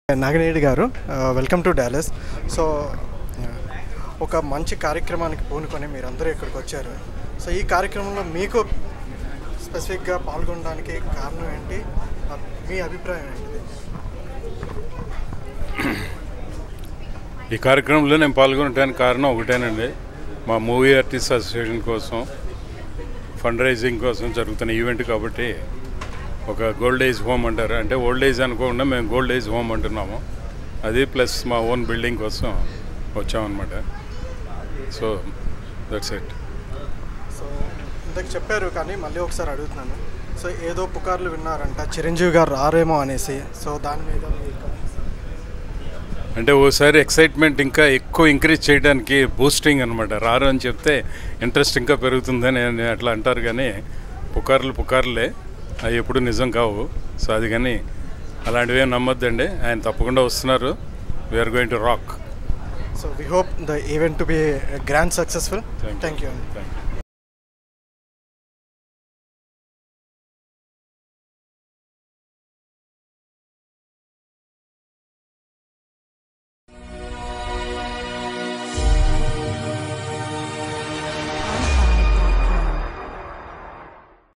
నాగినేడి గారు welcome to Dallas so ఒక మంచి కార్యక్రమానికి పూనుకొని మీరందరూ ఇక్కడికి వచ్చారు సో ఈ కార్యక్రమంలో మీకు స్పెసిఫిక్గా పాల్గొనడానికి కారణం ఏంటి ఆ, మీ అభిప్రాయం ఏంటిది ఈ కార్యక్రమంలో నేను పాల్గొనడానికి కారణం ఒకటేనండి మా మూవీ ఆర్టిస్ట్ అసోసియేషన్ కోసం ఫండ్ రైజింగ్ కోసం జరుగుతున్న ఈవెంట్ కాబట్టి ఒక గోల్డ్ ఏజ్ హోమ్ అంటారు అంటే ఓల్డ్ ఏజ్ అనుకోకుండా మేము గోల్డ్ ఏజ్ హోమ్ అంటున్నాము అది ప్లస్ మా ఓన్ బిల్డింగ్ కోసం వచ్చామన్నమాట సో దట్స్ ఇట్ సో ఇంతకు చెప్పారు కానీ మళ్ళీ ఒకసారి అడుగుతున్నాను సో ఏదో పుకార్లు విన్నారంట చిరంజీవి గారు రారేమో అనేసి సో దాని మీద మీ comments? అంటే ఓసారి ఎక్సైట్మెంట్ ఇంకా ఎక్కువ ఇంక్రీజ్ చేయడానికి బూస్టింగ్ అనమాట రారు అని చెప్తే ఇంట్రెస్ట్ ఇంకా పెరుగుతుందని అని అట్లా అంటారు కానీ పుకార్లు పుకార్లే అవి ఎప్పుడు నిజం కావు సో అది కానీ అలాంటివి ఏం నమ్మొద్దండి ఆయన తప్పకుండా వస్తున్నారు we're going to rock so we hope the event to be grand successful Thank you. Thank you అండి థ్యాంక్ యూ